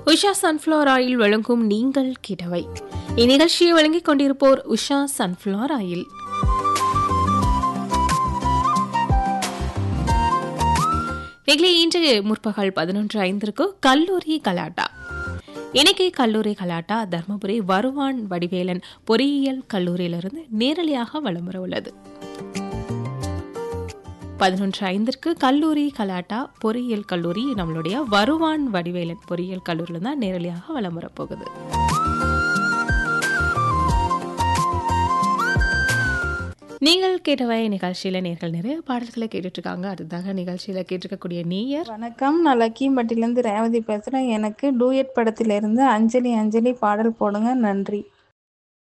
Usha sunflower oil வழங்கும் நீங்கள் கிடவை இந்நிகழ்ச்சியை வழங்கிக் கொண்டிருப்போர் உஷா சன்ஃப்ளவர் ஆயில் நிகழி இன்று முற்பகல் பதினொன்று ஐந்திற்கு கல்லூரி கலாட்டா இன்னைக்கு கல்லூரி கலாட்டா தர்மபுரி வருவான் வடிவேலன் பொறியியல் கல்லூரியிலிருந்து நேரலையாக வலம் வர உள்ளது பதினொன்று ஐந்திற்கு கல்லூரி கலாட்டா பொறியியல் கல்லூரி நம்மளுடைய வருவான் வடிவேலன் பொறியியல் கல்லூரியில் தான் நேரலையாக வலம் வரப்போகுது நீங்கள் கேட்டவை நிகழ்ச்சியில நேர்கள் நிறைய பாடல்களை கேட்டுட்டு இருக்காங்க அதுதாக நிகழ்ச்சியில கேட்டிருக்கக்கூடிய நீயர் வணக்கம் நான் லக்கிம்பட்டிலேருந்து ரேவதி பேசுகிறேன் எனக்கு டூயட் படத்திலிருந்து அஞ்சலி அஞ்சலி பாடல் போடுங்க நன்றி